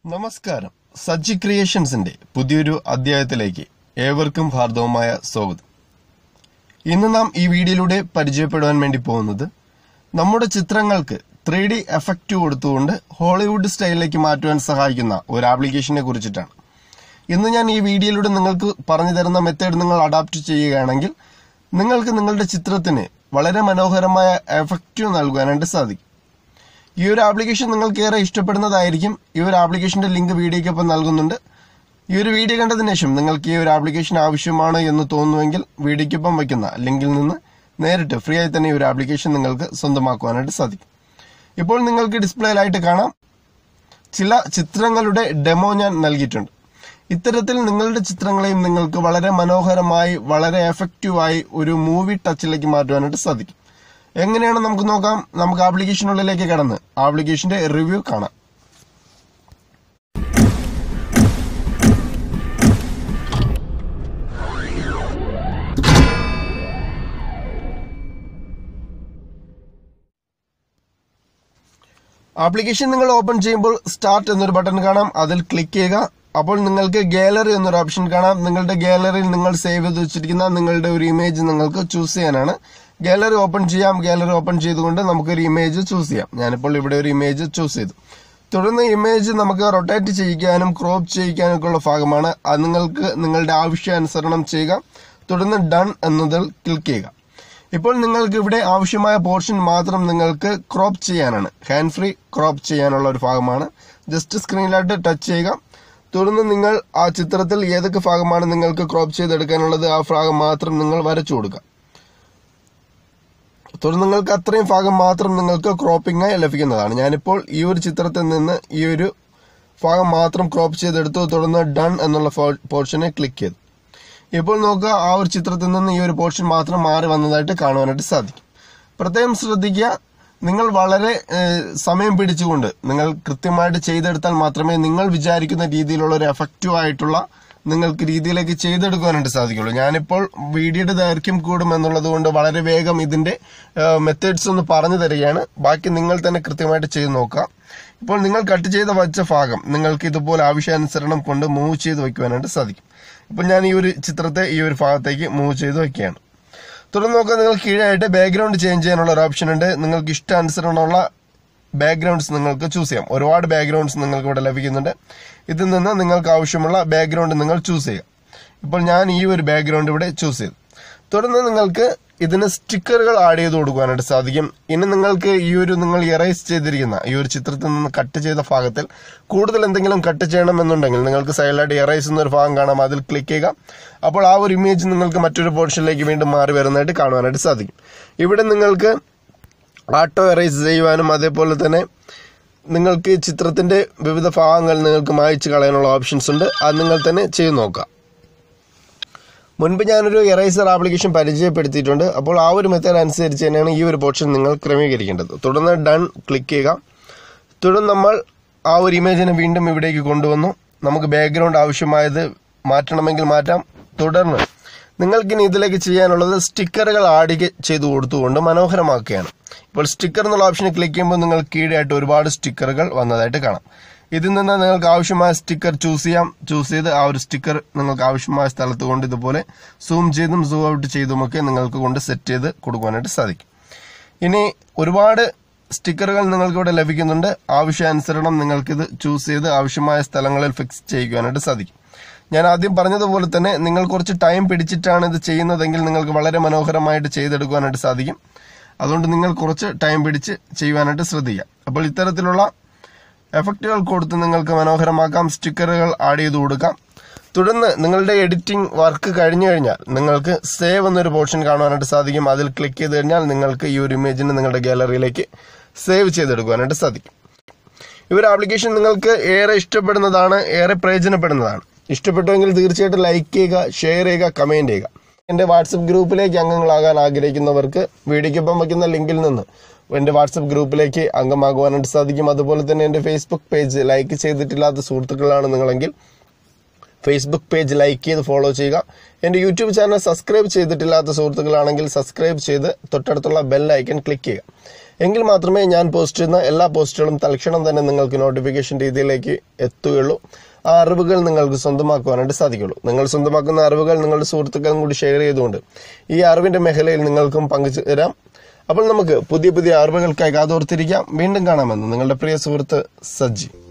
നമസ്കാരം സജ്ജി ക്രിയേഷൻസിന്റെ പുതിയൊരു അധ്യായത്തിലേക്ക് ഏവർക്കും ഹാർദവമായ സ്വാഗതം ഇന്ന് നാം ഈ വീഡിയോയിലൂടെ പരിചയപ്പെടുവാൻ വേണ്ടി പോകുന്നത് നമ്മുടെ ചിത്രങ്ങൾക്ക് ത്രീ ഡി എഫക്റ്റ് കൊടുത്തുകൊണ്ട് ഹോളിവുഡ് സ്റ്റൈലിലേക്ക് മാറ്റുവാൻ സഹായിക്കുന്ന ഒരു ആപ്ലിക്കേഷനെ കുറിച്ചിട്ടാണ് ഇന്ന് ഞാൻ ഈ വീഡിയോയിലൂടെ നിങ്ങൾക്ക് പറഞ്ഞു തരുന്ന മെത്തേഡ് നിങ്ങൾ അഡാപ്റ്റ് ചെയ്യുകയാണെങ്കിൽ നിങ്ങൾക്ക് നിങ്ങളുടെ ചിത്രത്തിന് വളരെ മനോഹരമായ എഫക്റ്റ് നൽകുവാനായിട്ട് സാധിക്കും ഈ ഒരു ആപ്ലിക്കേഷൻ നിങ്ങൾക്ക് ഏറെ ഇഷ്ടപ്പെടുന്നതായിരിക്കും ഈ ഒരു ആപ്ലിക്കേഷന്റെ ലിങ്ക് വീഡിയോയ്ക്കൊപ്പം നൽകുന്നുണ്ട് ഈ ഒരു വീഡിയോ കണ്ടതിന് ശേഷം നിങ്ങൾക്ക് ഈ ഒരു ആപ്ലിക്കേഷൻ ആവശ്യമാണ് എന്ന് തോന്നുമെങ്കിൽ വീഡിയോയ്ക്കൊപ്പം വയ്ക്കുന്ന ലിങ്കിൽ നിന്ന് നേരിട്ട് ഫ്രീ ആയി തന്നെ ഈ ഒരു ആപ്ലിക്കേഷൻ നിങ്ങൾക്ക് സ്വന്തമാക്കുവാനായിട്ട് സാധിക്കും ഇപ്പോൾ നിങ്ങൾക്ക് ഡിസ്പ്ലേയിലായിട്ട് കാണാം ചില ചിത്രങ്ങളുടെ ഡെമോ ഞാൻ നൽകിയിട്ടുണ്ട് ഇത്തരത്തിൽ നിങ്ങളുടെ ചിത്രങ്ങളെയും നിങ്ങൾക്ക് വളരെ മനോഹരമായി വളരെ എഫക്റ്റീവായി ഒരു മൂവി ടച്ചിലേക്ക് മാറ്റുവാനായിട്ട് സാധിക്കും എങ്ങനെയാണ് നമുക്ക് നോക്കാം നമുക്ക് ആപ്ലിക്കേഷനുള്ളിലേക്ക് കടന്ന് ആപ്ലിക്കേഷന്റെ റിവ്യൂ കാണാം ആപ്ലിക്കേഷൻ നിങ്ങൾ ഓപ്പൺ ചെയ്യുമ്പോൾ സ്റ്റാർട്ട് എന്നൊരു ബട്ടൺ കാണാം അതിൽ ക്ലിക്ക് ചെയ്യുക അപ്പോൾ നിങ്ങൾക്ക് ഗാലറി എന്നൊരു ഓപ്ഷൻ കാണാം നിങ്ങളുടെ ഗാലറിയിൽ നിങ്ങൾ സേവ് ചെയ്ത് വെച്ചിരിക്കുന്ന നിങ്ങളുടെ ഒരു ഇമേജ് നിങ്ങൾക്ക് ചൂസ് ചെയ്യാനാണ് ഗാലറി ഓപ്പൺ ചെയ്യാം ഗാലറി ഓപ്പൺ ചെയ്തുകൊണ്ട് നമുക്കൊരു ഇമേജ് ചൂസ് ചെയ്യാം ഞാനിപ്പോൾ ഇവിടെ ഒരു ഇമേജ് ചൂസ് ചെയ്തു തുടർന്ന് ഇമേജ് നമുക്ക് റൊട്ടേറ്റ് ചെയ്യിക്കാനും ക്രോപ്പ് ചെയ്യിക്കാനും ഒക്കെ ഉള്ള ഭാഗമാണ് അത് നിങ്ങൾക്ക് നിങ്ങളുടെ ആവശ്യാനുസരണം ചെയ്യുക തുടർന്ന് ഡൺ എന്നതിൽ ക്ലിക്ക് ചെയ്യുക ഇപ്പോൾ നിങ്ങൾക്ക് ഇവിടെ ആവശ്യമായ പോർഷൻ മാത്രം നിങ്ങൾക്ക് ക്രോപ്പ് ചെയ്യാനാണ് ഹാൻഡ് ഫ്രീ ക്രോപ്പ് ചെയ്യാനുള്ള ഒരു ഭാഗമാണ് ജസ്റ്റ് സ്ക്രീനിലായിട്ട് ടച്ച് ചെയ്യുക തുടർന്ന് നിങ്ങൾ ആ ചിത്രത്തിൽ ഏതൊക്കെ ഭാഗമാണ് നിങ്ങൾക്ക് ക്രോപ്പ് ചെയ്തെടുക്കാനുള്ളത് ആ ഭാഗം മാത്രം നിങ്ങൾ വരച്ചു കൊടുക്കുക തുടർന്ന് നിങ്ങൾക്ക് അത്രയും ഭാഗം മാത്രം നിങ്ങൾക്ക് ക്രോപ്പിംഗ് ലഭിക്കുന്നതാണ് ഞാനിപ്പോൾ ഈ ഒരു ചിത്രത്തിൽ നിന്ന് ഈ ഒരു ഭാഗം മാത്രം ക്രോപ്പ് ചെയ്തെടുത്തു തുടർന്ന് ഡൺ എന്നുള്ള പോർഷനെ ക്ലിക്ക് ചെയ്തു ഇപ്പോൾ നോക്കുക ആ ഒരു ചിത്രത്തിൽ നിന്ന് ഈ ഒരു പോർഷൻ മാത്രം മാറി വന്നതായിട്ട് കാണുവാനായിട്ട് സാധിക്കും പ്രത്യേകം ശ്രദ്ധിക്കുക നിങ്ങൾ വളരെ ഏഹ്, സമയം പിടിച്ചുകൊണ്ട് നിങ്ങൾ കൃത്യമായിട്ട് ചെയ്തെടുത്താൽ മാത്രമേ നിങ്ങൾ വിചാരിക്കുന്ന രീതിയിലുള്ള ഒരു എഫക്റ്റീവ് ആയിട്ടുള്ള നിങ്ങൾക്ക് രീതിയിലേക്ക് ചെയ്തെടുക്കാനായിട്ട് സാധിക്കുള്ളൂ ഞാനിപ്പോൾ വീഡിയോയുടെ ദൈർഘ്യം കൂടും എന്നുള്ളത് കൊണ്ട് വളരെ വേഗം ഇതിന്റെ മെത്തേഡ്സ് ഒന്ന് പറഞ്ഞു തരികയാണ് ബാക്കി നിങ്ങൾ തന്നെ കൃത്യമായിട്ട് ചെയ്ത് നോക്കുക ഇപ്പോൾ നിങ്ങൾ കട്ട് ചെയ്ത വച്ച ഭാഗം നിങ്ങൾക്ക് ഇതുപോലെ ആവശ്യാനുസരണം കൊണ്ട് മൂവ് ചെയ്ത് വെക്കുവാനായിട്ട് സാധിക്കും ഇപ്പോൾ ഞാൻ ഈ ഒരു ചിത്രത്തെ ഈ ഒരു ഭാഗത്തേക്ക് മൂവ് ചെയ്ത് വെക്കുകയാണ് തുടർന്ന് നോക്കുക നിങ്ങൾ കീഴായിട്ട് ബാക്ക്ഗ്രൗണ്ട് ചേഞ്ച് ചെയ്യാനുള്ള ഒരു ഓപ്ഷൻ ഉണ്ട് നിങ്ങൾക്ക് ഇഷ്ടാനുസരണമുള്ള ബാക്ക്ഗ്രൗണ്ട്സ് നിങ്ങൾക്ക് ചൂസ് ചെയ്യാം ഒരുപാട് ബാക്ക്ഗ്രൗണ്ട്സ് നിങ്ങൾക്ക് ഇവിടെ ലഭിക്കുന്നുണ്ട് ഇതിൽ നിന്ന് നിങ്ങൾക്ക് ആവശ്യമുള്ള ബാക്ക്ഗ്രൗണ്ട് നിങ്ങൾ ചൂസ് ചെയ്യുക ഇപ്പോൾ ഞാൻ ഈ ഒരു ബാക്ക്ഗ്രൗണ്ട് ഇവിടെ ചൂസ് ചെയ്തു തുടർന്ന് നിങ്ങൾക്ക് ഇതിന് സ്റ്റിക്കറുകൾ ആഡ് ചെയ്ത് കൊടുക്കാനായിട്ട് സാധിക്കും ഇനി നിങ്ങൾക്ക് ഈ ഒരു നിങ്ങൾ ഇറേസ് ചെയ്തിരിക്കുന്ന ഈ ഒരു ചിത്രത്തിൽ നിന്ന് കട്ട് ചെയ്ത ഭാഗത്തിൽ കൂടുതൽ എന്തെങ്കിലും കട്ട് ചെയ്യണമെന്നുണ്ടെങ്കിൽ നിങ്ങൾക്ക് സൈഡിലായിട്ട് ഇറേസ് എന്നൊരു ഭാഗം കാണാം അതിൽ ക്ലിക്ക് ചെയ്യുക അപ്പോൾ ആ ഒരു ഇമേജ് നിങ്ങൾക്ക് മറ്റൊരു പോർഷനിലേക്ക് വീണ്ടും മാറി വരുന്നതായിട്ട് കാണുവാനായിട്ട് സാധിക്കും ഇവിടെ നിങ്ങൾക്ക് ആട്ടോ എറേസ് ചെയ്യുവാനും അതേപോലെ തന്നെ നിങ്ങൾക്ക് ചിത്രത്തിന്റെ വിവിധ ഭാഗങ്ങൾ നിങ്ങൾക്ക് മായ്ച്ചു കളയാനുള്ള ഓപ്ഷൻസ് ഉണ്ട് അത് നിങ്ങൾ തന്നെ ചെയ്ത് നോക്കുക മുൻപ് ഞാനൊരു എറൈസർ ആപ്ലിക്കേഷൻ പരിചയപ്പെടുത്തിയിട്ടുണ്ട് അപ്പോൾ ആ ഒരു മെത്തേഡ് അനുസരിച്ച് തന്നെയാണ് ഈ ഒരു പോർഷൻ നിങ്ങൾ ക്രമീകരിക്കേണ്ടത് തുടർന്ന് ഡൺ ക്ലിക്ക് ചെയ്യുക തുടർന്ന് നമ്മൾ ആ ഒരു ഇമേജിനെ വീണ്ടും ഇവിടേക്ക് കൊണ്ടുവന്നു നമുക്ക് ബാക്ക്ഗ്രൗണ്ട് ആവശ്യമായത് മാറ്റണമെങ്കിൽ മാറ്റാം തുടർന്ന് നിങ്ങൾക്കിനി ഇതിലേക്ക് ചെയ്യാനുള്ളത് സ്റ്റിക്കറുകൾ ആഡ് ചെയ്ത് കൊടുത്തുകൊണ്ട് മനോഹരമാക്കുകയാണ് ഇപ്പോൾ സ്റ്റിക്കർ എന്നുള്ള ഓപ്ഷനിൽ ക്ലിക്ക് ചെയ്യുമ്പോൾ നിങ്ങൾ കീഴായിട്ട് ഒരുപാട് സ്റ്റിക്കറുകൾ വന്നതായിട്ട് കാണാം ഇതിൽ നിന്ന് നിങ്ങൾക്ക് ആവശ്യമായ സ്റ്റിക്കർ ചൂസ് ചെയ്യാം ചൂസ് ചെയ്ത് ആ ഒരു സ്റ്റിക്കർ നിങ്ങൾക്ക് ആവശ്യമായ സ്ഥലത്ത് കൊണ്ട് ഇതുപോലെ സൂം ചെയ്തും സൂം ഔട്ട് ചെയ്തുമൊക്കെ നിങ്ങൾക്ക് കൊണ്ട് സെറ്റ് ചെയ്ത് കൊടുക്കുവാനായിട്ട് സാധിക്കും ഇനി ഒരുപാട് സ്റ്റിക്കറുകൾ നിങ്ങൾക്ക് ഇവിടെ ലഭിക്കുന്നുണ്ട് ആവശ്യാനുസരണം നിങ്ങൾക്കിത് ചൂസ് ചെയ്ത് ആവശ്യമായ സ്ഥലങ്ങളിൽ ഫിക്സ് ചെയ്യുവാനായിട്ട് സാധിക്കും ഞാൻ ആദ്യം പറഞ്ഞതുപോലെ തന്നെ നിങ്ങൾ കുറച്ച് ടൈം പിടിച്ചിട്ടാണ് ഇത് ചെയ്യുന്നതെങ്കിൽ നിങ്ങൾക്ക് വളരെ മനോഹരമായിട്ട് ചെയ്തെടുക്കുവാനായിട്ട് സാധിക്കും അതുകൊണ്ട് നിങ്ങൾ കുറച്ച് ടൈം പിടിച്ച് ചെയ്യുവാനായിട്ട് ശ്രദ്ധിക്കുക അപ്പോൾ ഇത്തരത്തിലുള്ള എഫക്റ്റുകൾ കൊടുത്ത് നിങ്ങൾക്ക് മനോഹരമാക്കാം സ്റ്റിക്കറുകൾ ആഡ് ചെയ്ത് കൊടുക്കാം തുടർന്ന് നിങ്ങളുടെ എഡിറ്റിംഗ് വർക്ക് കഴിഞ്ഞു കഴിഞ്ഞാൽ നിങ്ങൾക്ക് സേവ് എന്നൊരു പോർഷൻ കാണുവാനായിട്ട് സാധിക്കും അതിൽ ക്ലിക്ക് ചെയ്ത് കഴിഞ്ഞാൽ നിങ്ങൾക്ക് ഈ ഒരു ഇമേജിനെ നിങ്ങളുടെ ഗാലറിയിലേക്ക് സേവ് ചെയ്തെടുക്കുവാനായിട്ട് സാധിക്കും ഈ ഒരു ആപ്ലിക്കേഷൻ നിങ്ങൾക്ക് ഏറെ ഇഷ്ടപ്പെടുന്നതാണ് ഏറെ പ്രയോജനപ്പെടുന്നതാണ് ഇഷ്ടപ്പെട്ടുവെങ്കിൽ തീർച്ചയായിട്ടും ലൈക്ക് ചെയ്യുക ഷെയർ ചെയ്യുക കമൻറ്റ് ചെയ്യുക എൻ്റെ വാട്സപ്പ് ഗ്രൂപ്പിലേക്ക് അംഗങ്ങളാകാൻ ആഗ്രഹിക്കുന്നവർക്ക് വീഡിയോയ്ക്കൊപ്പം വയ്ക്കുന്ന ലിങ്കിൽ നിന്ന് എൻ്റെ വാട്സപ്പ് ഗ്രൂപ്പിലേക്ക് അംഗമാകുവാനായിട്ട് സാധിക്കും അതുപോലെ തന്നെ എൻ്റെ ഫേസ്ബുക്ക് പേജ് ലൈക്ക് ചെയ്തിട്ടില്ലാത്ത സുഹൃത്തുക്കളാണ് നിങ്ങളെങ്കിൽ ഫേസ്ബുക്ക് പേജ് ലൈക്ക് ചെയ്ത് ഫോളോ ചെയ്യുക എൻ്റെ യൂട്യൂബ് ചാനൽ സബ്സ്ക്രൈബ് ചെയ്തിട്ടില്ലാത്ത സുഹൃത്തുക്കളാണെങ്കിൽ സബ്സ്ക്രൈബ് ചെയ്ത് തൊട്ടടുത്തുള്ള ബെൽ ഐക്കൺ ക്ലിക്ക് ചെയ്യുക എങ്കിൽ മാത്രമേ ഞാൻ പോസ്റ്റ് ചെയ്യുന്ന എല്ലാ പോസ്റ്റുകളും തൽക്ഷണം തന്നെ നിങ്ങൾക്ക് നോട്ടിഫിക്കേഷൻ രീതിയിലേക്ക് എത്തുകയുള്ളൂ ആ അറിവുകൾ നിങ്ങൾക്ക് സ്വന്തമാക്കുവാനായിട്ട് സാധിക്കുള്ളൂ നിങ്ങൾ സ്വന്തമാക്കുന്ന അറിവുകൾ നിങ്ങളുടെ സുഹൃത്തുക്കളും കൂടി ഷെയർ ചെയ്തുകൊണ്ട് ഈ അറിവിന്റെ മേഖലയിൽ നിങ്ങൾക്കും പങ്കുചേരാം അപ്പോൾ നമുക്ക് പുതിയ പുതിയ അറിവുകൾക്കായി കാതോർത്തിരിക്കാം വീണ്ടും കാണാമെന്ന് നിങ്ങളുടെ പ്രിയ സുഹൃത്ത് സജ്ജി